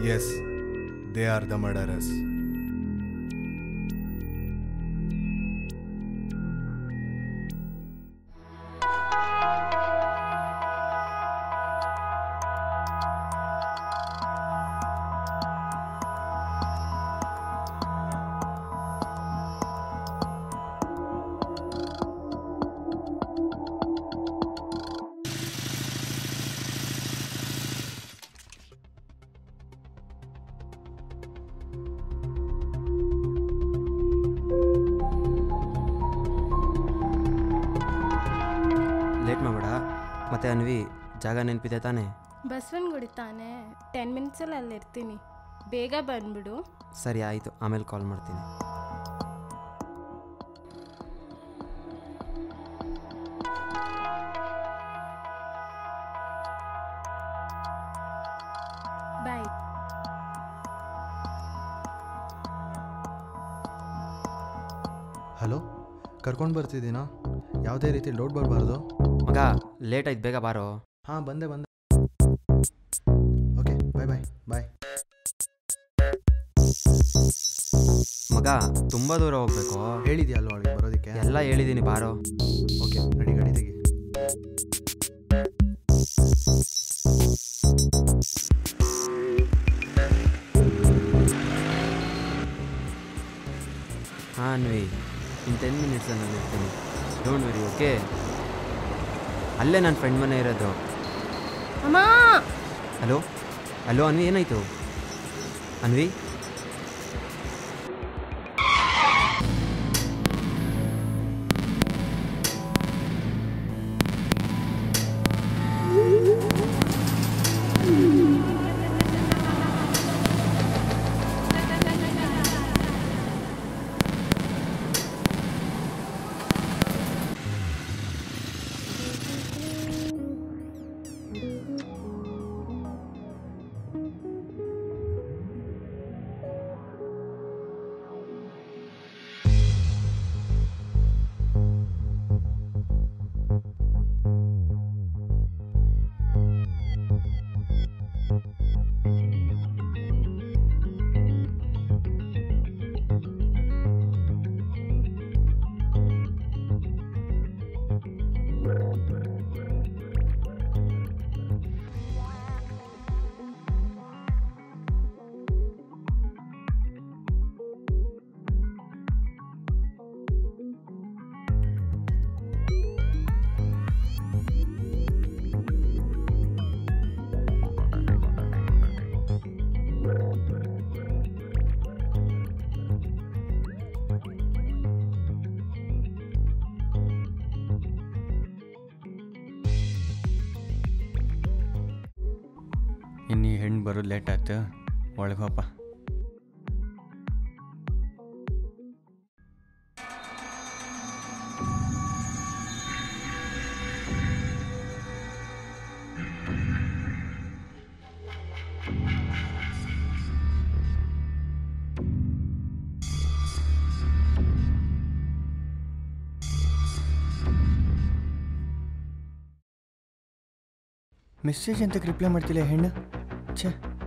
S they are the murderers late ಮಾಡಬೇಡ ಮತ್ತೆ ಅನ್ವಿ ಜಾಗ ನೆನಪಿದೆ ತಾನೇ ಬಸವನಗುಡಿ ತಾನೇ ಟೆನ್ ಮಿನಿಟ್ಸಲ್ಲಿ ಅಲ್ಲಿರ್ತೀನಿ ಬೇಗ ಬಂದ್ಬಿಡು ಸರಿ ಆಯಿತು ಆಮೇಲೆ ಕಾಲ್ ಮಾಡ್ತೀನಿ ಬಾಯ್ ಹಲೋ ಕರ್ಕೊಂಡು ಬರ್ತಿದ್ದೀನಾ ಯಾವುದೇ ರೀತಿ ಲೋಡ್ ಬರಬಾರ್ದು ಮಗ ಲೇಟ್ ಆಯ್ತು ಬೇಗ ಬಾರೋ ಹಾಂ ಬಂದೆ ಬಂದೆ ಓಕೆ ಬಾಯ್ ಬಾಯ್ ಬಾಯ್ ಮಗ ತುಂಬ ದೂರ ಹೋಗ್ಬೇಕು ಹೇಳಿದ್ಯಾ ಅಲ್ವಾ ಅವಳಿಗೆ ಬರೋದಕ್ಕೆ ಎಲ್ಲ ಹೇಳಿದ್ದೀನಿ ಬಾರೋ ಓಕೆ ರೆಡಿ ಗಾಡಿ ತೆಗಿ ಹಾಂ ಅನ್ವಿ ಇನ್ನು ಟೆನ್ ಮಿನಿಟ್ಸಲ್ಲಿ ನಾನು ಇರ್ತೀನಿ ಡೋಂಟ್ ವೆರಿ ಓಕೆ ಅಲ್ಲೇ ನನ್ನ ಫ್ರೆಂಡ್ ಮನೆ ಇರೋದು ಅಮ್ಮ ಹಲೋ ಹಲೋ ಅನ್ವಿ ಏನಾಯಿತು ಅನ್ವಿ ಇನ್ನು ಈ ಹೆಣ್ಣು ಬರೋದು ಲೇಟ್ ಆಯ್ತು ಒಳಗೆ ಹೋಪ ಮೆಸೇಜ್ ಅಂತ ರಿಪ್ಲೈ ಮಾಡ್ತಿಲ್ಲ ಹೆಣ್ಣು ಛೇ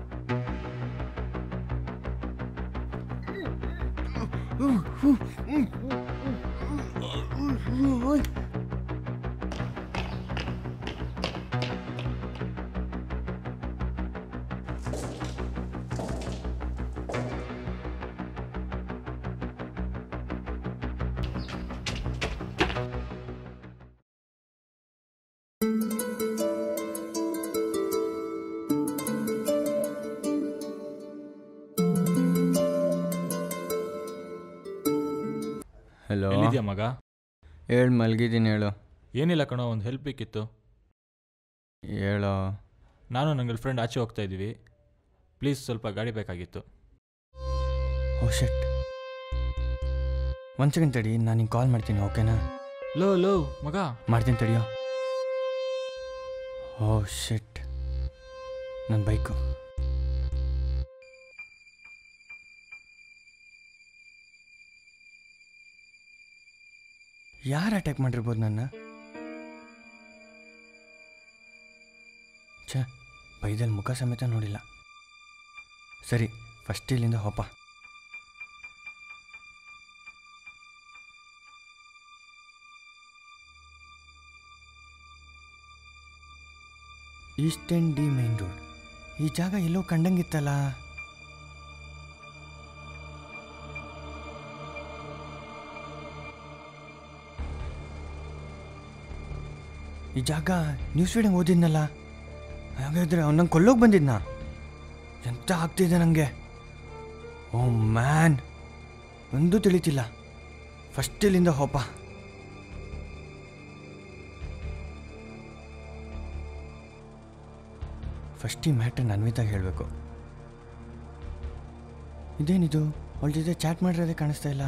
ಹಲೋ ಎಲ್ಲಿದ್ಯಾ ಮಗ ಹೇಳು ಮಲಗಿದ್ದೀನಿ ಹೇಳು ಏನಿಲ್ಲ ಕಣೋ ಒಂದು ಹೆಲ್ಪ್ ಬೇಕಿತ್ತು ಹೇಳೋ ನಾನು ನನ್ನ ಗರ್ಲ್ ಫ್ರೆಂಡ್ ಆಚೆ ಹೋಗ್ತಾ ಇದ್ದೀವಿ ಪ್ಲೀಸ್ ಸ್ವಲ್ಪ ಗಾಡಿ ಬೇಕಾಗಿತ್ತು ಓ ಶೆಟ್ ಒಂದು ಸೆಕೆಂಡ್ ತಡಿ ನಾನು ನಿಂಗೆ ಕಾಲ್ ಮಾಡ್ತೀನಿ ಓಕೆನಾ ಲೋ ಲೋ ಮಗ ಮಾಡ್ತೀನಿ ತಡಿಯೋ ಓ ಶೆಟ್ ನನ್ನ ಬೈಕು ಯಾರು ಅಟ್ಯಾಕ್ ಮಾಡಿರ್ಬೋದು ನನ್ನ ಛೇ ಬೈದಲ್ಲಿ ಮುಖ ಸಮೇತ ನೋಡಿಲ್ಲ ಸರಿ ಫಸ್ಟ್ ಇಲ್ಲಿಂದ ಹೋಪ ಈಸ್ಟರ್ನ್ ಡಿ ಮೈನ್ ರೋಡ್ ಈ ಜಾಗ ಎಲ್ಲೋ ಕಂಡಂಗಿತ್ತಲ್ಲ ಈ ಜಾಗ ನ್ಯೂಸ್ ಫೀಡಿಂಗ್ ಓದಿದ್ನಲ್ಲ ಹಾಗಾದ್ರೆ ಅವ್ನು ಕೊಲ್ಲೋಗಿ ಬಂದಿದ್ನ ಎಂತ ಆಗ್ತಿದೆ ನನಗೆ ಓ ಮ್ಯಾನ್ ಒಂದೂ ತಿಳಿತಿಲ್ಲ ಫಸ್ಟ್ ಇಲ್ಲಿಂದ ಹೋಪ ಫಸ್ಟ್ ಈ ಮ್ಯಾಟ್ರನ್ನ ಅನ್ವಿತಾಗ ಹೇಳಬೇಕು ಇದೇನಿದು ಅವಳ ಜೊತೆ ಚಾಟ್ ಮಾಡಿರೋದೇ ಕಾಣಿಸ್ತಾ ಇಲ್ಲ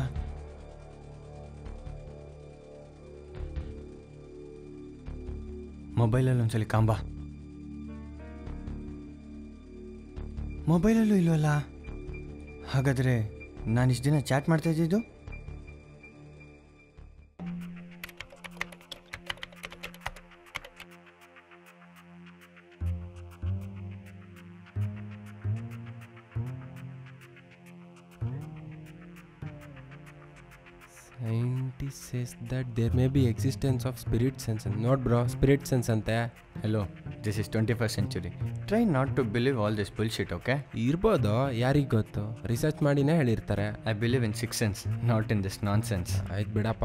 ಮೊಬೈಲಲ್ಲಿ ಒಂದ್ಸಲಿ ಕಾಂಬ ಮೊಬೈಲಲ್ಲೂ ಇಲ್ವಲ್ಲ ಹಾಗಾದರೆ ನಾನು ಇಷ್ಟು ದಿನ ಚಾಟ್ ಮಾಡ್ತಾ ಇದ್ದಿದ್ದು Scientist says that there may be existence of spirit sense. Not bro, spirit sense ಅಂತೆ hello this is twenty first century try not to believe all this bullshit okay ಇರ್ಬೋದು ಯಾರಿಗೆ ಗೊತ್ತು ರಿಸರ್ಚ್ ಮಾಡಿನೇ ಹೇಳಿರ್ತಾರೆ I believe in six sense not in this nonsense ಆಯ್ತು ಬಿಡಪ್ಪ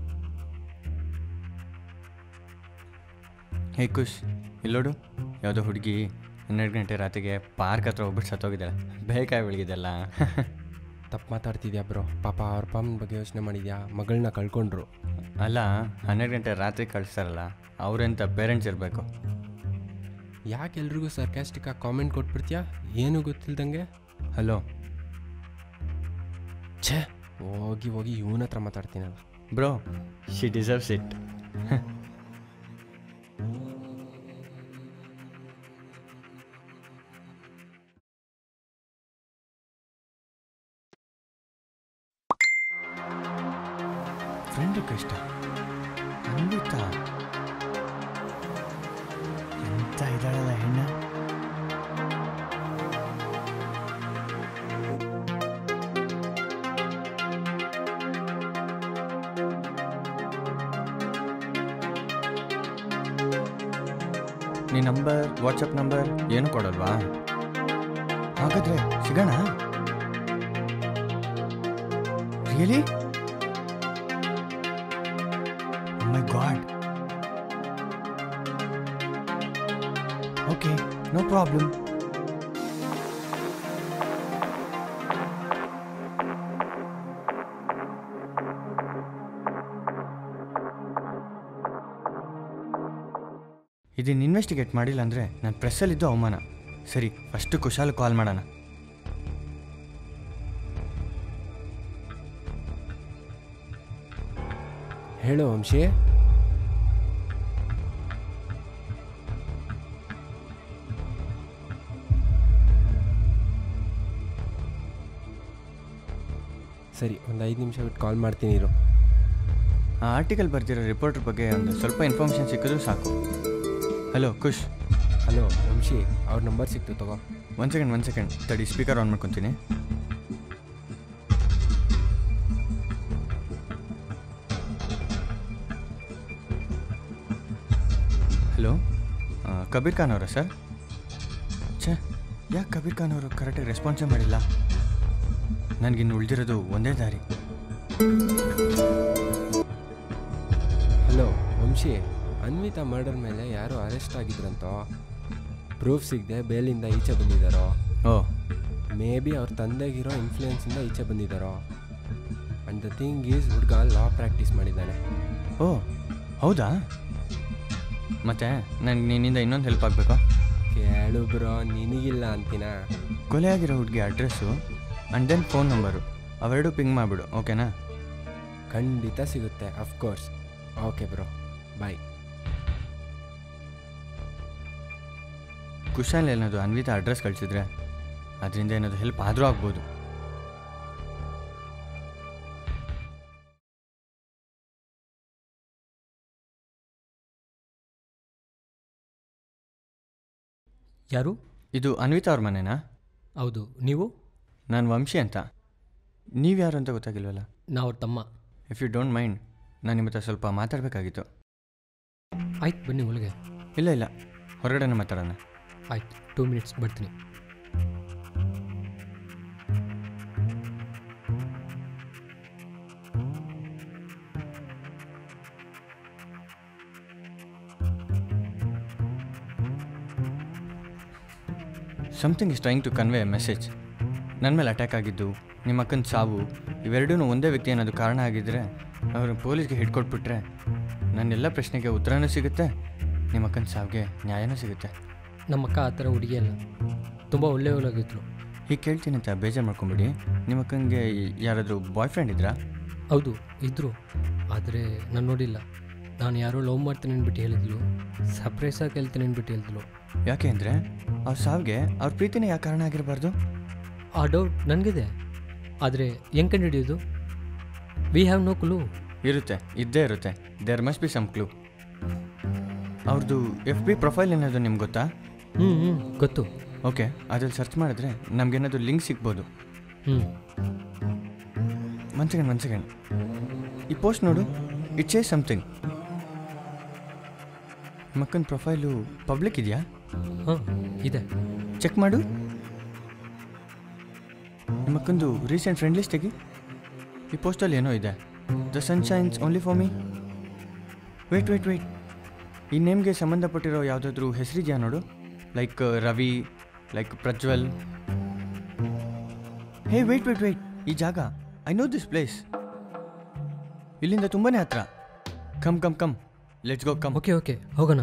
ಹೇ ಖುಷ್ ಇಲ್ಲೋಡು ಯಾವುದೋ ಹುಡುಗಿ ಹನ್ನೆರಡು ಗಂಟೆ ರಾತ್ರಿಗೆ ಪಾರ್ಕ್ ಹತ್ರ ಹೋಗ್ಬಿಟ್ಟು ಸತ್ತೋಗಿದ್ದಾಳೆ ಬೇಕಾಗಿ ಬೆಳಗಿದೆಲ್ಲ ತಪ್ಪು ಮಾತಾಡ್ತಿದ್ಯಾ ಬ್ರೋ ಪಾಪ ಅವ್ರ ಅಪ್ಪನ ಬಗ್ಗೆ ಯೋಚನೆ ಮಾಡಿದ್ಯಾ ಮಗಳನ್ನ ಕಳ್ಕೊಂಡ್ರು ಅಲ್ಲ ಹನ್ನೆರಡು ಗಂಟೆ ರಾತ್ರಿ ಕಳಿಸ್ತಾರಲ್ಲ ಅವರೆಂತ ಪೇರೆಂಟ್ಸ್ ಇರಬೇಕು ಯಾಕೆ ಎಲ್ರಿಗೂ ಸರ್ಕ್ಯಾಸ್ಟಿಕ್ಕಾಗಿ ಕಾಮೆಂಟ್ ಕೊಟ್ಬಿಡ್ತೀಯಾ ಏನು ಗೊತ್ತಿಲ್ದಂಗೆ ಹಲೋ ಛೇ ಹೋಗಿ ಹೋಗಿ ಇವನ ಹತ್ರ ಮಾತಾಡ್ತೀನಲ್ಲ bro she deserves it friend ಕಷ್ಟ ಅನ್ವಿತಾ ಎಂತ ಇದ್ದಾಳಲ್ಲ ಹೆಣ್ಣ ನೀ ನಂಬರ್ ವಾಟ್ಸಪ್ ನಂಬರ್ ಏನು ಕೊಡಲ್ವಾ ಹಾಗಾದ್ರೆ ಸಿಗೋಣ really my god okay no problem ಇದನ್ನು ಇನ್ವೆಸ್ಟಿಗೇಟ್ ಮಾಡಿಲ್ಲ ಅಂದರೆ ನಾನು ಪ್ರೆಸ್ಸಲ್ಲಿದ್ದು ಅವಮಾನ ಸರಿ ಫಸ್ಟು ಕುಶಾಲ್ ಕಾಲ್ ಮಾಡೋಣ ಹೇಳು ವಂಶಿ ಸರಿ ಒಂದು ಐದು ನಿಮಿಷ ಬಿಟ್ಟು ಕಾಲ್ ಮಾಡ್ತೀನಿ ಇರು ಆ ಆರ್ಟಿಕಲ್ ಬರ್ತಿರೋ ರಿಪೋರ್ಟರ್ ಬಗ್ಗೆ ಒಂದು ಸ್ವಲ್ಪ ಇನ್ಫಾರ್ಮೇಷನ್ ಸಿಕ್ಕಿದ್ರು ಸಾಕು ಹಲೋ ಖುಷ್ ಹಲೋ ವಂಶಿ ಅವ್ರ ನಂಬರ್ ಸಿಕ್ತು ತಗೋ ಒನ್ ಸೆಕೆಂಡ್ ಒನ್ ಸೆಕೆಂಡ್ ತಡಿ ಸ್ಪೀಕರ್ ಆನ್ ಮಾಡ್ಕೊತೀನಿ ಹಲೋ ಕಬೀರ್ ಖಾನ್ ಅವರಾ ಸರ್ ಛೇ ಯಾಕೆ ಕಬೀರ್ ಖಾನ್ ಅವರು ಕರೆಕ್ಟಾಗಿ ರೆಸ್ಪಾನ್ಸೇ ಮಾಡಿಲ್ಲ ನನಗಿನ್ನು ಉಳಿದಿರೋದು ಒಂದೇ ದಾರಿ ಹಲೋ ವಂಶಿ ಅನ್ವಿತಾ ಮರ್ಡರ್ ಮೇಲೆ ಯಾರೋ ಅರೆಸ್ಟ್ ಆಗಿದ್ರಂತೋ ಪ್ರೂಫ್ ಸಿಗದೆ ಬೇಲಿಂದ ಈಚೆ ಬಂದಿದ್ದಾರೋ ಓ ಮೇ ಬಿ ಅವ್ರ ತಂದೆಗಿರೋ ಇನ್ಫ್ಲೂಯೆನ್ಸಿಂದ ಈಚೆ ಬಂದಿದ್ದಾರೋ ಆ್ಯಂಡ್ ದ ಥಿಂಗ್ ಈಸ್ ಹುಡುಗ ಲಾ ಪ್ರಾಕ್ಟೀಸ್ ಮಾಡಿದ್ದಾನೆ ಓ ಹೌದಾ ಮತ್ತೆ ನನಗೆ ನಿನ್ನಿಂದ ಇನ್ನೊಂದು ಹೆಲ್ಪ್ ಆಗಬೇಕು ಕೇಳು ಬ್ರೋ ನಿನಗಿಲ್ಲ ಅಂತೀನ ಕೊಲೆ ಆಗಿರೋ ಹುಡುಗಿ address and then phone number ಅವೆರಡು ಪಿಂಗ್ ಮಾಡಿಬಿಡು ಓಕೆನಾ ಖಂಡಿತ ಸಿಗುತ್ತೆ of course okay bro bye Kushal ಏನಾದ್ರು ಅನ್ವಿತಾ ಅಡ್ರೆಸ್ ಕಳಿಸಿದ್ರೆ ಅದರಿಂದ ಏನಾದ್ರು ಹೆಲ್ಪ್ ಆದರೂ ಆಗ್ಬೋದು ಯಾರು ಇದು ಅನ್ವಿತಾ ಅವ್ರ ಮನೆನಾ ಹೌದು ನೀವು ನಾನು ವಂಶಿ ಅಂತ ನೀವು ಯಾರು ಅಂತ ಗೊತ್ತಾಗಿಲ್ವಲ್ಲ ನಾವು ತಮ್ಮ ಇಫ್ ಯು ಡೋಂಟ್ ಮೈಂಡ್ ನಾನು ನಿಮ್ಮ ಹತ್ರ ಸ್ವಲ್ಪ ಮಾತಾಡಬೇಕಾಗಿತ್ತು ಆಯ್ತು ಬನ್ನಿ ಒಳಗೆ ಇಲ್ಲ ಇಲ್ಲ ಹೊರಗಡೆನೇ ಮಾತಾಡೋಣ ಆಯ್ತು ಟೂ ಮಿನಿಟ್ಸ್ ಬರ್ತೀನಿ something is trying to convey a message ನನ್ನ ಮೇಲೆ ಅಟ್ಯಾಕ್ ಆಗಿದ್ದು ನಿಮ್ಮ ಅಕ್ಕನ ಸಾವು ಇವೆರಡೂ ಒಂದೇ ವ್ಯಕ್ತಿ ಅನ್ನೋದು ಕಾರಣ ಆಗಿದ್ದರೆ ಅವರು ಪೊಲೀಸ್ಗೆ ಹಿಡ್ಕೊಟ್ಬಿಟ್ರೆ ನನ್ನೆಲ್ಲ ಪ್ರಶ್ನೆಗೆ ಉತ್ತರನೂ ಸಿಗುತ್ತೆ ನಿಮ್ಮ ಅಕ್ಕನ ಸಾವಿಗೆ ನ್ಯಾಯನೂ ಸಿಗುತ್ತೆ ನಮ್ಮ ಅಕ್ಕ ಆ ಥರ ಹುಡುಗಿ ಅಲ್ಲ ತುಂಬ ಒಳ್ಳೆಯವಳಾಗಿದ್ಲು ಹೀಗೆ ಕೇಳ್ತೀನಿ ಅಂತ ಬೇಜಾರು ಮಾಡ್ಕೊಂಬಿಡಿ ನಿಮ್ಮ ಅಕ್ಕನಿಗೆ ಯಾರಾದರೂ ಬಾಯ್ ಫ್ರೆಂಡ್ ಇದ್ರಾ ಹೌದು ಇದ್ದರು ಆದರೆ ನಾನು ನೋಡಿಲ್ಲ ನಾನು ಯಾರೋ ಲವ್ ಮಾಡ್ತೀನಿ ಅಂದ್ಬಿಟ್ಟು ಹೇಳಿದ್ಲು ಸರ್ಪ್ರೈಸಾಗಿ ಹೇಳ್ತೀನಿ ಅಂದ್ಬಿಟ್ಟು ಹೇಳಿದ್ಲು ಯಾಕೆ ಅಂದರೆ ಅವ್ರ ಸಾವಿಗೆ ಅವ್ರ ಪ್ರೀತಿನೇ ಯಾಕೆ ಕಾರಣ ಆಗಿರಬಾರ್ದು ಆ ಡೌಟ್ ನನಗಿದೆ ಆದರೆ ಹೆಂಗೆ ಕಂಡುಹಿಡಿಯೋದು ವಿ ಹ್ಯಾವ್ ನೋ ಕ್ಲೂ ಇರುತ್ತೆ ಇದ್ದೇ ಇರುತ್ತೆ there must be some clue ಅವ್ರದ್ದು ಎಫ್ ಬಿ ಪ್ರೊಫೈಲ್ ಏನಾದರೂ ನಿಮ್ಗೆ ಗೊತ್ತಾ ಹ್ಞೂ ಹ್ಞೂ ಗೊತ್ತು ಓಕೆ ಅದ್ರಲ್ಲಿ ಸರ್ಚ್ ಮಾಡಿದ್ರೆ ನಮಗೇನಾದರೂ ಲಿಂಕ್ ಸಿಗ್ಬೋದು ಹ್ಞೂ ಒನ್ ಸೆಕೆಂಡ್ ಒನ್ ಸೆಕೆಂಡ್ ಈ ಪೋಸ್ಟ್ ನೋಡು ಇಟ್ಸ್ ಏ ಸಮಥಿಂಗ್ ಮಕ್ಕನ ಪ್ರೊಫೈಲು ಪಬ್ಲಿಕ್ ಇದೆಯಾ ಹಾಂ ಇದೆ ಚೆಕ್ ಮಾಡು ನಿಮ್ಮಕ್ಕಂದು ರೀಸೆಂಟ್ ಫ್ರೆಂಡ್ ಲಿಸ್ಟ್ ತೆಗಿ ಈ ಪೋಸ್ಟಲ್ಲಿ ಏನೋ ಇದೆ the sunshines only for me wait wait wait ಈ ನೇಮ್ಗೆ ಸಂಬಂಧಪಟ್ಟಿರೋ ಯಾವುದಾದ್ರೂ ಹೆಸರಿದೆಯಾ ನೋಡು like Ravi like Prajwal hey wait wait wait ಈ ಜಾಗ ಐ ನೋ ದಿಸ್ ಪ್ಲೇಸ್ ಇಲ್ಲಿಂದ ತುಂಬಾ ಹತ್ರ come come come let's go come okay okay ಹೋಗೋಣ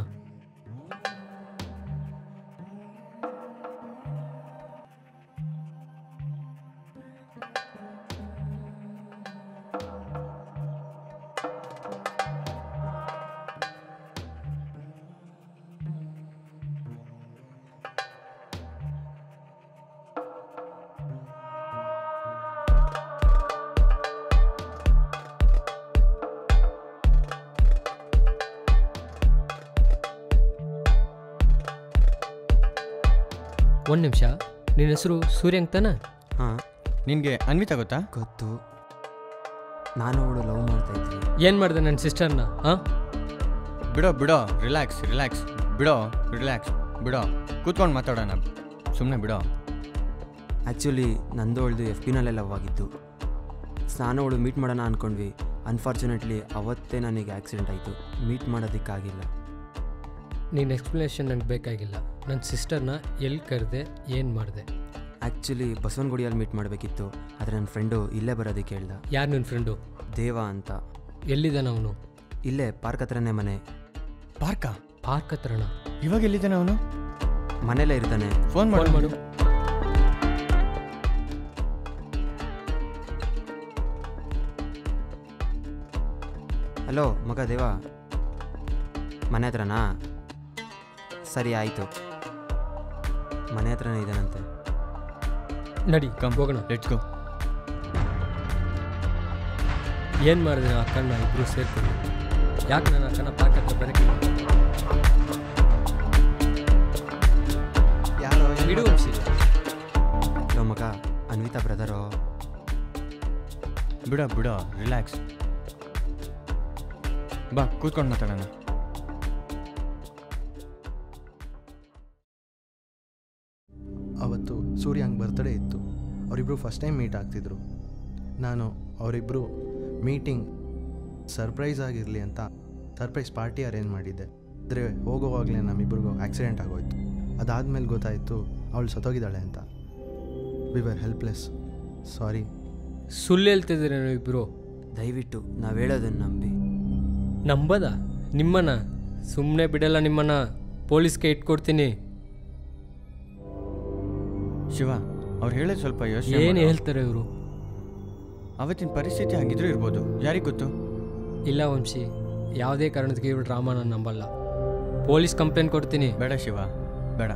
ಒಂದು ನಿಮಿಷ ನಿನ್ನ ಹೆಸರು ಸೂರ್ಯಂಗ್ ತಾನೆ ಹಾಂ ನಿನಗೆ ಅನ್ವಿತಾ ಗೊತ್ತಾ ಗೊತ್ತು ನಾನು ಅವಳು ಲವ್ ಮಾಡ್ತಾ ಇದ್ವಿ ಏನು ಮಾಡಿದೆ ನನ್ನ ಸಿಸ್ಟರ್ನ ಹಾಂ ಬಿಡೋ ಬಿಡೋ ರಿಲ್ಯಾಕ್ಸ್ ರಿಲ್ಯಾಕ್ಸ್ ಬಿಡೋ ರಿಲ್ಯಾಕ್ಸ್ ಬಿಡೋ ಕೂತ್ಕೊಂಡು ಮಾತಾಡೋಣ ಸುಮ್ಮನೆ ಬಿಡೋ ಆ್ಯಕ್ಚುಲಿ ನಂದು ಅವಳದು ಎಫ್ ಪಿನಲ್ಲೇ ಲವ್ ಆಗಿದ್ದು ನಾನು ಅವಳು ಮೀಟ್ ಮಾಡೋಣ ಅಂದ್ಕೊಂಡ್ವಿ ಅನ್ಫಾರ್ಚುನೇಟ್ಲಿ ಅವತ್ತೇ ನನಗೆ ಆಕ್ಸಿಡೆಂಟ್ ಆಯಿತು ಮೀಟ್ ಮಾಡೋದಕ್ಕಾಗಿಲ್ಲ ನೀನು ಎಕ್ಸ್ಪ್ಲನೇಷನ್ ನನಗೆ ಬೇಕಾಗಿಲ್ಲ ನನ್ನ ಸಿಸ್ಟರ್ನ ಎಲ್ಲಿ ಕರೆದೆ ಏನು ಮಾಡಿದೆ ಆ್ಯಕ್ಚುಲಿ ಬಸವನಗುಡಿಯಲ್ಲಿ ಮೀಟ್ ಮಾಡಬೇಕಿತ್ತು ಆದರೆ ನನ್ನ ಫ್ರೆಂಡು ಇಲ್ಲೇ ಬರೋದಕ್ಕೆ ಹೇಳ್ದ ಯಾರು ನಿನ್ನ ಫ್ರೆಂಡು ದೇವ ಅಂತ ಎಲ್ಲಿದ್ದಾನೆ ಅವನು ಇಲ್ಲೇ ಪಾರ್ಕ್ ಹತ್ರನೇ ಮನೆ ಪಾರ್ಕಾ ಪಾರ್ಕ್ ಹತ್ರನ ಇವಾಗ ಎಲ್ಲಿದ್ದಾನೆ ಅವನು ಮನೇಲೇ ಇರ್ತಾನೆ ಫೋನ್ ಫೋನ್ ಮಾಡು ಮಾಡು ಹಲೋ ಮಗ ದೇವ ಮನೆ ಹತ್ರನಾ ಸರಿ ಆಯಿತು ಮನೆ ಹತ್ರನೇ ಇದ್ದಾನಂತೆ ನಡಿ ಕಮ್ ಹೋಗೋಣ ಲೆಟ್ಸ್ ಗೋ ಏನು ಮಾಡಿದೆ ನನ್ನ ಅಕ್ಕನ ಇಬ್ಬರು ಸೇರ್ಕೊಂಡು ಯಾಕೆ ನನ್ನ ಅಕ್ಕನ ಪಾರ್ಕ್ ಹತ್ರ ಬರೋಕ್ಕೆ ಯಾರೋ ಬಿಡು ಹಲೋ ಮಗ ಅನ್ವಿತಾ ಬ್ರದರು ಬಿಡೋ ಬಿಡೋ ರಿಲ್ಯಾಕ್ಸ್ ಬಾ ಕೂತ್ಕೊಂಡು ಮಾತಾಡೋಣ ಅವತ್ತು ಸೂರ್ಯಾಂಗ್ ಬರ್ತ್ಡೇ ಇತ್ತು ಅವರಿಬ್ಬರು ಫಸ್ಟ್ ಟೈಮ್ ಮೀಟ್ ಆಗ್ತಿದ್ರು ನಾನು ಅವರಿಬ್ಬರು ಮೀಟಿಂಗ್ ಸರ್ಪ್ರೈಸ್ ಆಗಿರಲಿ ಅಂತ ಸರ್ಪ್ರೈಸ್ ಪಾರ್ಟಿ ಅರೇಂಜ್ ಮಾಡಿದ್ದೆ ಆದರೆ ಹೋಗೋವಾಗಲೇ ನಮ್ಮಿಬ್ಬರಿಗೂ ಆಕ್ಸಿಡೆಂಟ್ ಆಗೋಯ್ತು ಅದಾದಮೇಲೆ ಗೊತ್ತಾಯಿತು ಅವಳು ಸತ್ತೋಗಿದ್ದಾಳೆ ಅಂತ ವಿ ವರ್ ಹೆಲ್ಪ್ಲೆಸ್ ಸಾರಿ ಸುಳ್ಳು ಹೇಳ್ತಿದ್ದೀರ ಇಬ್ಬರು ದಯವಿಟ್ಟು ನಾವು ಹೇಳೋದನ್ನು ನಂಬಿ ನಂಬದ ನಿಮ್ಮನ್ನ ಸುಮ್ಮನೆ ಬಿಡಲ್ಲ ನಿಮ್ಮನ್ನ ಪೊಲೀಸ್ಗೆ ಇಟ್ಕೊಡ್ತೀನಿ ಶಿವ ಅವ್ರು ಹೇಳೋದು ಸ್ವಲ್ಪ ಯೋಚನೆ ಏನು ಮಾಡು. ಹೇಳ್ತಾರೆ ಇವರು ಅವತ್ತಿನ ಪರಿಸ್ಥಿತಿ ಹಾಗಿದ್ರೂ ಇರ್ಬೋದು ಯಾರಿಗೆ ಗೊತ್ತು ಇಲ್ಲ ವಂಶಿ ಯಾವುದೇ ಕಾರಣಕ್ಕೆ ಇವ್ರು ಡ್ರಾಮಾ ನಾನು ನಂಬಲ್ಲ ಪೊಲೀಸ್ ಕಂಪ್ಲೇಂಟ್ ಕೊಡ್ತೀನಿ ಬೇಡ ಶಿವ ಬೇಡ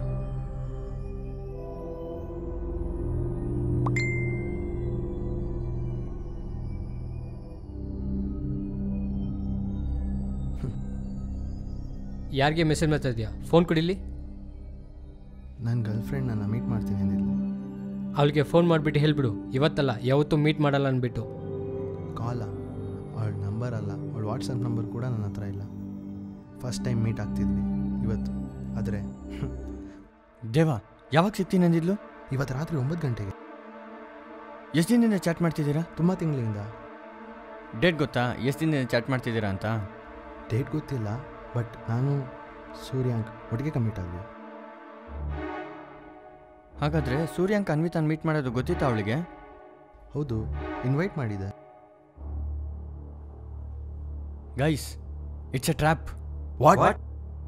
ಯಾರಿಗೆ ಮೆಸೇಜ್ ಮಾಡ್ತಾ ಇದೆಯಾ ಫೋನ್ ಕೊಡಿಲಿ ನನ್ನ ಗರ್ಲ್ ಫ್ರೆಂಡ್ ನನ್ನ ಮೀಟ್ ಮಾಡ್ತೀನಿ ಅಂದಿದ್ಲು ಅವಳಿಗೆ ಫೋನ್ ಮಾಡಿಬಿಟ್ಟು ಹೇಳಿಬಿಡು ಇವತ್ತಲ್ಲ ಯಾವತ್ತೂ ಮೀಟ್ ಮಾಡಲ್ಲ ಅಂದ್ಬಿಟ್ಟು ಕಾಲ ಅವಳ ನಂಬರ್ ಅಲ್ಲ ಅವಳ ವಾಟ್ಸಪ್ ನಂಬರ್ ಕೂಡ ನನ್ನ ಹತ್ರ ಇಲ್ಲ ಫಸ್ಟ್ ಟೈಮ್ ಮೀಟ್ ಆಗ್ತಿದ್ವಿ ಇವತ್ತು ಆದರೆ ದೇವ ಯಾವಾಗ ಸಿಗ್ತೀನಿ ಅಂದಿದ್ಲು ಇವತ್ತು ರಾತ್ರಿ ಒಂಬತ್ತು ಗಂಟೆಗೆ ಎಷ್ಟು ದಿನದಿಂದ ಚಾಟ್ ಮಾಡ್ತಿದ್ದೀರಾ ತುಂಬ ತಿಂಗಳಿಂದ ಡೇಟ್ ಗೊತ್ತಾ ಎಷ್ಟು ದಿನದಿಂದ ಚಾಟ್ ಮಾಡ್ತಿದ್ದೀರಾ ಅಂತ ಡೇಟ್ ಗೊತ್ತಿಲ್ಲ ಬಟ್ ನಾನು ಸೂರ್ಯಾಂಕ್ ಒಟ್ಟಿಗೆ ಕಮಿಟ್ ಆದ್ವಿ ಹಾಗಾದರೆ ಸೂರ್ಯಾಂಕ್ ಅನ್ವಿತಾನ್ ಮೀಟ್ ಮಾಡೋದು ಗೊತ್ತಿತ್ತಾ ಅವಳಿಗೆ ಹೌದು ಇನ್ವೈಟ್ ಮಾಡಿದೆ guys it's a trap what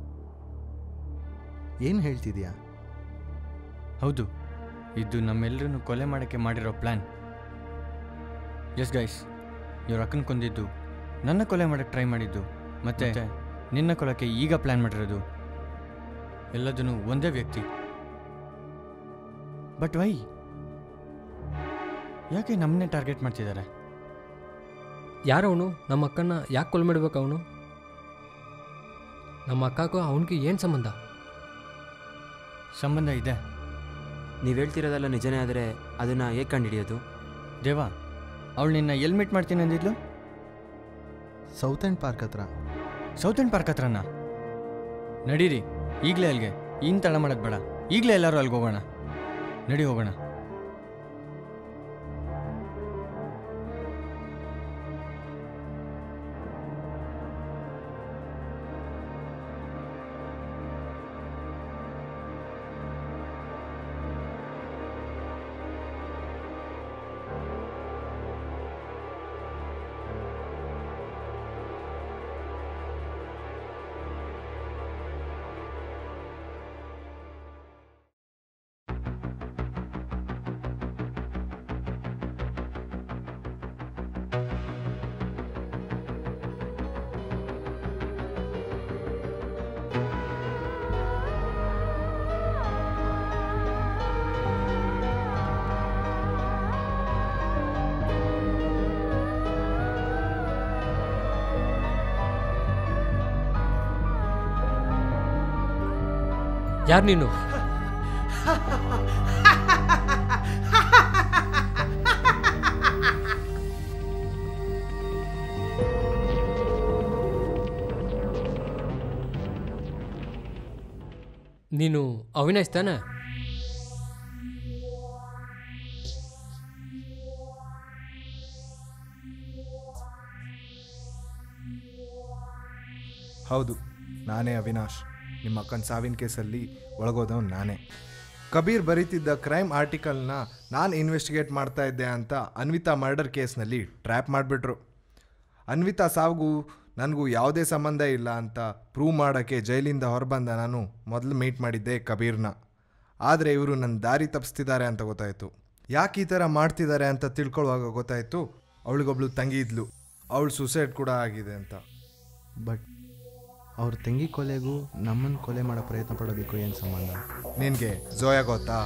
ಏನು ಹೇಳ್ತಿದ್ಯಾ ಹೌದು ಇದು ನಮ್ಮೆಲ್ಲರನ್ನು ಕೊಲೆ ಮಾಡೋಕ್ಕೆ ಮಾಡಿರೋ ಪ್ಲ್ಯಾನ್ ಎಸ್ ಗೈಸ್ ಇವ್ರ ಅಕ್ಕನ ಕೊಂದಿದ್ದು ನನ್ನ ಕೊಲೆ ಮಾಡೋಕ್ಕೆ ಟ್ರೈ ಮಾಡಿದ್ದು ಮತ್ತೆ ನಿನ್ನ ಕೊಲಕ್ಕೆ ಈಗ ಪ್ಲ್ಯಾನ್ ಮಾಡಿರೋದು ಎಲ್ಲದನ್ನು ಒಂದೇ ವ್ಯಕ್ತಿ ಬಟ್ ವೈ ಯಾಕೆ ನಮ್ಮನ್ನೇ ಟಾರ್ಗೆಟ್ ಮಾಡ್ತಿದ್ದಾರೆ ಯಾರವನು ನಮ್ಮ ಅಕ್ಕನ ಯಾಕೆ ಕೊಲ್ ಮಾಡ್ಬೇಕು ಅವನು ನಮ್ಮ ಅಕ್ಕಗೂ ಅವನಿಗೆ ಏನು ಸಂಬಂಧ ಸಂಬಂಧ ಇದೆ ನೀವು ಹೇಳ್ತಿರೋದೆಲ್ಲ ನಿಜನೇ ಆದರೆ ಅದನ್ನು ಹೇಗೆ ಕಂಡುಹಿಡಿಯೋದು ದೇವಾ ಅವಳು ನಿನ್ನ ಎಲ್ಲಿ ಮೀಟ್ ಮಾಡ್ತೀನಿ ಅಂದಿದ್ಲು ಸೌತ್ ಆ್ಯಂಡ್ ಪಾರ್ಕ್ ಹತ್ರ ಸೌತ್ ಆ್ಯಂಡ್ ಪಾರ್ಕ್ ಹತ್ರನಾ ನಡೀರಿ ಈಗಲೇ ಅಲ್ಲಿಗೆ ಇನ್ನು ತಡ ಮಾಡೋದು ಬೇಡ ಈಗಲೇ ಎಲ್ಲರೂ ಅಲ್ಲಿಗೆ ಹೋಗೋಣ ನಡಿ ಹೋಗೋಣ ಯಾರು ನೀನು ನೀನು ಅವಿನಾಶ್ ತಾನೆ ಹೌದು ನಾನೇ ಅವಿನಾಶ್ ನಿಮ್ಮ ಅಕ್ಕನ ಸಾವಿನ ಕೇಸಲ್ಲಿ ಒಳಗೋದವನು ನಾನೇ ಕಬೀರ್ ಬರೀತಿದ್ದ ಕ್ರೈಮ್ ಆರ್ಟಿಕಲ್ನ ನಾನು ಇನ್ವೆಸ್ಟಿಗೇಟ್ ಮಾಡ್ತಾ ಇದ್ದೆ ಅಂತ ಅನ್ವಿತಾ ಮರ್ಡರ್ ಕೇಸ್ನಲ್ಲಿ ಟ್ರ್ಯಾಪ್ ಮಾಡಿಬಿಟ್ರು ಅನ್ವಿತಾ ಸಾವಿಗೂ ನನಗೂ ಯಾವುದೇ ಸಂಬಂಧ ಇಲ್ಲ ಅಂತ ಪ್ರೂವ್ ಮಾಡೋಕ್ಕೆ ಜೈಲಿಂದ ಹೊರಬಂದ ನಾನು ಮೊದಲು ಮೀಟ್ ಮಾಡಿದ್ದೆ ಕಬೀರ್ನ ಆದರೆ ಇವರು ನನ್ನ ದಾರಿ ತಪ್ಪಿಸ್ತಿದ್ದಾರೆ ಅಂತ ಗೊತ್ತಾಯಿತು ಯಾಕೆ ಈ ಥರ ಮಾಡ್ತಿದ್ದಾರೆ ಅಂತ ತಿಳ್ಕೊಳ್ಳುವಾಗ ಗೊತ್ತಾಯಿತು ಅವಳಿಗೊಬ್ಳು ತಂಗಿ ಇದ್ಲು ಅವಳು ಸುಸೈಡ್ ಕೂಡ ಆಗಿದೆ ಅಂತ ಬಟ್ ಅವ್ರ ತಂಗಿ ಕೊಲೆಗೂ ನಮ್ಮನ್ನು ಕೊಲೆ ಮಾಡೋ ಪ್ರಯತ್ನ ಪಡೋದಕ್ಕೂ ಏನು ಸಂಬಂಧ ನಿನಗೆ ಜೋಯ ಗೊತ್ತಾ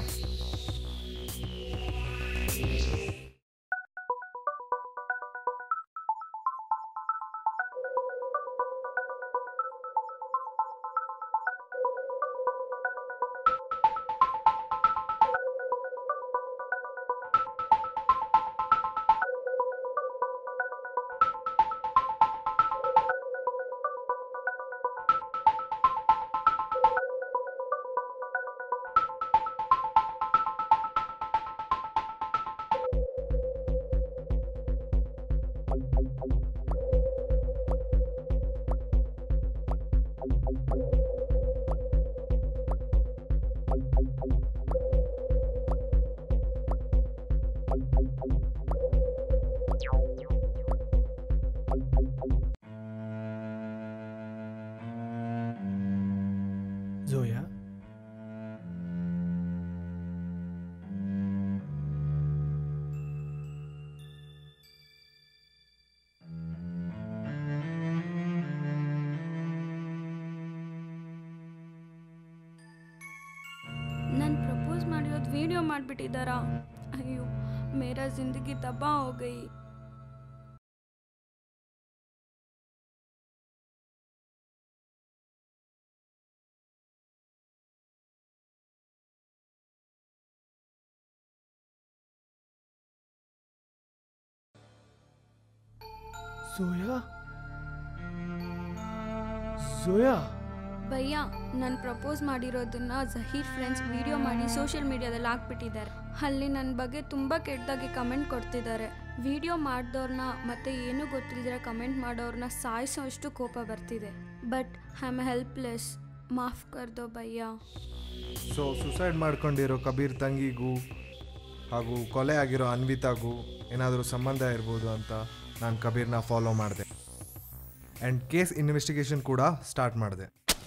ಜೋಯಾ ನಾನು ಪ್ರಪೋಸ್ ಮಾಡಿರೋದು ವಿಡಿಯೋ ಮಾಡಿಬಿಟ್ಟಿದ್ದಾರಾ ಅಯ್ಯೋ ಮೇರಾ ಜಿಂದಗಿ ತಬಾ ಹೋ ಗई ಝೋಯಾ ಝೋಯಾ ಭಯ್ಯ ನಾನು ಪ್ರಪೋಸ್ ಮಾಡಿರೋದನ್ನ ಜಹೀರ್ ಫ್ರೆಂಡ್ಸ್ ವಿಡಿಯೋ ಮಾಡಿ ಸೋಷಿಯಲ್ ಮೀಡಿಯಾದಲ್ಲಿ ಹಾಕ್ಬಿಟ್ಟಿದ್ದಾರೆ ಅಲ್ಲಿ ನನ್ನ ಬಗ್ಗೆ ತುಂಬ ಕೆಟ್ಟದಾಗಿ ಕಮೆಂಟ್ ಕೊಡ್ತಿದ್ದಾರೆ ವಿಡಿಯೋ ಮಾಡಿದವ್ರನ್ನ ಮತ್ತೆ ಏನೂ ಗೊತ್ತಿಲ್ಲದ್ರೆ ಕಮೆಂಟ್ ಮಾಡೋರನ್ನ ಸಾಯಿಸೋಷ್ಟು ಕೋಪ ಬರ್ತಿದೆ ಬಟ್ ಐ ಆಮ್ ಹೆಲ್ಪ್ಲೆಸ್ ಮಾಫ್ ಕರ್ದೋ ಭಯ್ಯ ಸೊ ಸುಸೈಡ್ ಮಾಡ್ಕೊಂಡಿರೋ ಕಬೀರ್ ತಂಗಿಗೂ ಹಾಗೂ ಕೊಲೆ ಆಗಿರೋ ಅನ್ವಿತಾಗೂ ಏನಾದರೂ ಸಂಬಂಧ ಇರ್ಬೋದು ಅಂತ ನಾನು ಕಬೀರ್ನ ಫಾಲೋ ಮಾಡಿದೆ ಆ್ಯಂಡ್ ಕೇಸ್ ಇನ್ವೆಸ್ಟಿಗೇಷನ್ ಕೂಡ ಸ್ಟಾರ್ಟ್ ಮಾಡಿದೆ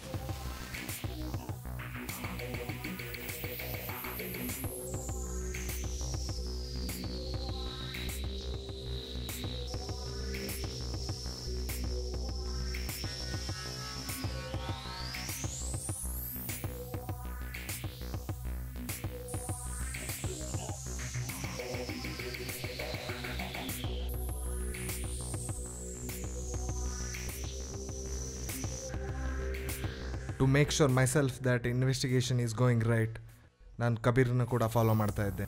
to make sure myself that investigation is going right ನಾನು ಕಬೀರ್ನ ಕೂಡ ಫಾಲೋ ಮಾಡ್ತಾ ಇದ್ದೆ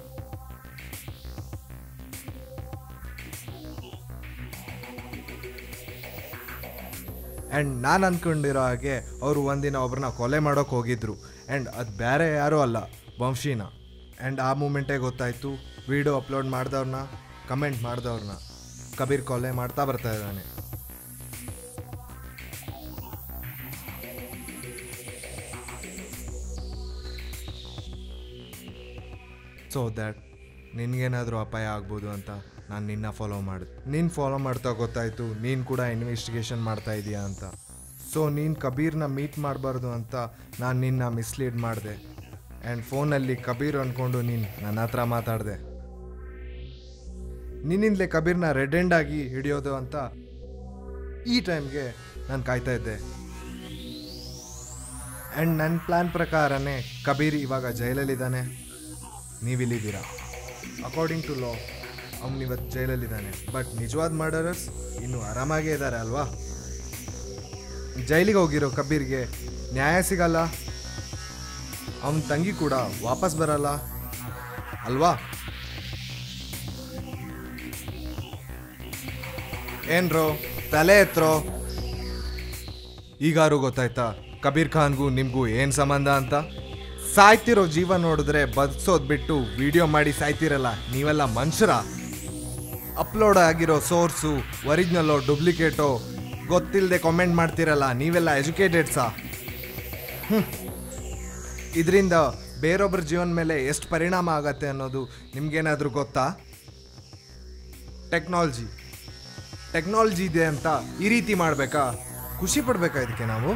ಆ್ಯಂಡ್ ನಾನು ಅಂದ್ಕೊಂಡಿರೋ ಹಾಗೆ ಅವರು ಒಂದಿನ ಒಬ್ಬರನ್ನ ಕೊಲೆ ಮಾಡೋಕೆ ಹೋಗಿದ್ರು ಆ್ಯಂಡ್ ಅದು ಬೇರೆ ಯಾರೂ ಅಲ್ಲ ವಂಶೀನ ಆ್ಯಂಡ್ ಆ ಮೂಮೆಂಟೇ ಗೊತ್ತಾಯಿತು ವಿಡಿಯೋ ಅಪ್ಲೋಡ್ ಮಾಡಿದವ್ರನ್ನ ಕಮೆಂಟ್ ಮಾಡಿದವ್ರನ್ನ ಕಬೀರ್ ಕೊಲೆ ಮಾಡ್ತಾ ಬರ್ತಾ ಇದ್ದಾನೆ ಸೊ ದ್ಯಾಟ್ ನಿನಗೇನಾದರೂ ಅಪಾಯ ಆಗ್ಬೋದು ಅಂತ ನಾನು ನಿನ್ನ ಫಾಲೋ ಮಾಡಿದೆ ನೀನು ಫಾಲೋ ಮಾಡ್ತಾ ಗೊತ್ತಾಯಿತು ನೀನು ಕೂಡ ಇನ್ವೆಸ್ಟಿಗೇಷನ್ ಮಾಡ್ತಾ ಇದೀಯಾ ಅಂತ ಸೊ ನೀನು ಕಬೀರ್ನ ಮೀಟ್ ಮಾಡಬಾರ್ದು ಅಂತ ನಾನು ನಿನ್ನ ಮಿಸ್ಲೀಡ್ ಮಾಡಿದೆ ಆ್ಯಂಡ್ ಫೋನಲ್ಲಿ ಕಬೀರ್ ಅಂದ್ಕೊಂಡು ನೀನು ನನ್ನ ಹತ್ರ ಮಾತಾಡಿದೆ ನಿನ್ನಿಂದಲೇ ಕಬೀರ್ನ ರೆಡ್ ಎಂಡ್ ಆಗಿ ಹಿಡಿಯೋದು ಅಂತ ಈ ಟೈಮ್ಗೆ ನಾನು ಕಾಯ್ತಾ ಇದ್ದೆ ಆ್ಯಂಡ್ ನನ್ನ ಪ್ಲ್ಯಾನ್ ಪ್ರಕಾರನೇ ಕಬೀರ್ ಇವಾಗ ಜೈಲಲ್ಲಿದ್ದಾನೆ ನೀವಿಲ್ಲಿದ್ದೀರಾ ಅಕಾರ್ಡಿಂಗ್ ಟು ಲಾ ಅವ್ನು ಇವತ್ತು ಜೈಲಲ್ಲಿದ್ದಾನೆ ಬಟ್ ನಿಜವಾದ ಮರ್ಡರರ್ಸ್ ಇನ್ನೂ ಆರಾಮಾಗೇ ಇದ್ದಾರೆ ಅಲ್ವಾ ಜೈಲಿಗೆ ಹೋಗಿರೋ ಕಬೀರ್ಗೆ ನ್ಯಾಯ ಸಿಗಲ್ಲ ಅವನ ತಂಗಿ ಕೂಡ ವಾಪಸ್ ಬರಲ್ಲ ಅಲ್ವಾ ಏನ್ರೋ ತಲೆ ಎತ್ರೋ ಈಗಾರು ಗೊತ್ತಾಯ್ತಾ ಕಬೀರ್ ಖಾನ್ಗೂ ನಿಮ್ಗೂ ಏನ್ ಸಂಬಂಧ ಅಂತ ಸಾಯ್ತಿರೋ ಜೀವ ನೋಡಿದ್ರೆ ಬದುಕ್ಸೋದ್ ಬಿಟ್ಟು ವಿಡಿಯೋ ಮಾಡಿ ಸಾಯ್ತಿರಲ್ಲ ನೀವೆಲ್ಲ ಮನುಷ್ಯರ ಅಪ್ಲೋಡ್ ಆಗಿರೋ ಸೋರ್ಸು ಒರಿಜಿನಲ್ಲೋ ಡೂಪ್ಲಿಕೇಟೋ ಗೊತ್ತಿಲ್ಲದೆ ಕಾಮೆಂಟ್ ಮಾಡ್ತಿರಲ್ಲ ನೀವೆಲ್ಲ ಎಜುಕೇಟೆಡ್ಸಾ ಇದರಿಂದ ಬೇರೊಬ್ಬರ ಜೀವನ ಮೇಲೆ ಎಷ್ಟು ಪರಿಣಾಮ ಆಗತ್ತೆ ಅನ್ನೋದು ನಿಮ್ಗೇನಾದರೂ ಗೊತ್ತಾ ಟೆಕ್ನಾಲಜಿ ಟೆಕ್ನಾಲಜಿ ಇದೆ ಅಂತ ಈ ರೀತಿ ಮಾಡಬೇಕಾ ಖುಷಿ ಪಡ್ಬೇಕಾ ಇದಕ್ಕೆ ನಾವು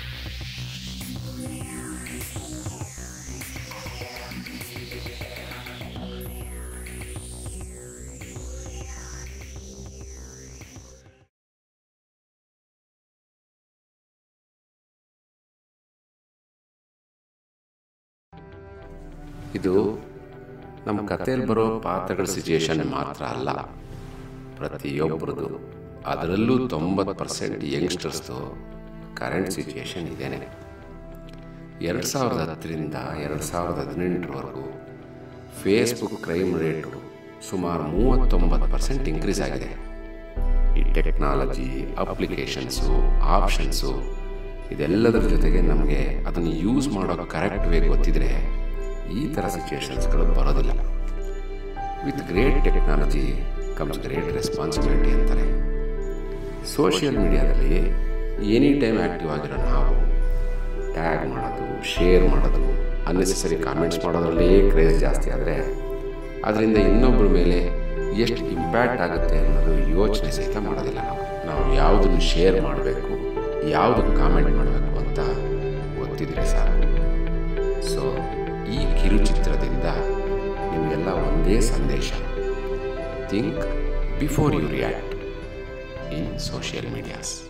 ಇದು ನಮ್ಮ ಕಥೆಯಲ್ಲಿ ಬರೋ ಪಾತ್ರಗಳ ಸಿಚುಯೇಷನ್ ಮಾತ್ರ ಅಲ್ಲ ಪ್ರತಿಯೊಬ್ಬರದು ಅದರಲ್ಲೂ ತೊಂಬತ್ತು ಪರ್ಸೆಂಟ್ ಯಂಗ್ಸ್ಟರ್ಸ್ದು ಕರೆಂಟ್ ಸಿಚುಯೇಷನ್ ಇದೇನೆ ಎರಡು ಸಾವಿರದ ಹತ್ತರಿಂದ ಎರಡು ಸಾವಿರದ ಹದಿನೆಂಟರವರೆಗೂ ಫೇಸ್ಬುಕ್ ಕ್ರೈಮ್ ರೇಟು ಸುಮಾರು ಮೂವತ್ತೊಂಬತ್ತು ಪರ್ಸೆಂಟ್ ಇನ್ಕ್ರೀಸ್ ಆಗಿದೆ ಈ ಟೆಕ್ನಾಲಜಿ ಅಪ್ಲಿಕೇಶನ್ಸು ಆಪ್ಷನ್ಸು ಇದೆಲ್ಲದರ ಜೊತೆಗೆ ನಮಗೆ ಅದನ್ನು ಯೂಸ್ ಮಾಡೋ ಕರೆಕ್ಟ್ ವೇ ಗೊತ್ತಿದ್ರೆ ಈ ಥರ ಸಿಚುಯೇಷನ್ಸ್ಗಳು ಬರೋದಿಲ್ಲ with great technology comes great responsibility ಅಂತಾರೆ ಸೋಷಿಯಲ್ ಮೀಡಿಯಾದಲ್ಲಿ ಎನಿ ಟೈಮ್ ಆ್ಯಕ್ಟಿವ್ ಆಗಿರೋ ನಾವು ಟ್ಯಾಗ್ ಮಾಡೋದು ಶೇರ್ ಮಾಡೋದು ಅನ್ನೆಸೆಸರಿ ಕಾಮೆಂಟ್ಸ್ ಮಾಡೋದ್ರಲ್ಲೇ ಕ್ರೇಜ್ ಜಾಸ್ತಿ ಆದರೆ ಅದರಿಂದ ಇನ್ನೊಬ್ಬರ ಮೇಲೆ ಎಷ್ಟು ಇಂಪ್ಯಾಕ್ಟ್ ಆಗುತ್ತೆ ಅನ್ನೋದು ಯೋಚನೆ ಸಹಿತ ಮಾಡೋದಿಲ್ಲ ನಾವು ನಾವು ಯಾವುದನ್ನು ಶೇರ್ ಮಾಡಬೇಕು ಯಾವುದನ್ನು ಕಾಮೆಂಟ್ ಮಾಡಬೇಕು ಅಂತ ಗೊತ್ತಿದ್ರೆ ಸಾಕು ಸೊ ಈ ಕಿರುಚಿತ್ರದಿಂದ ನಿಮಗೆಲ್ಲ ಒಂದೇ ಸಂದೇಶ think before you react in social medias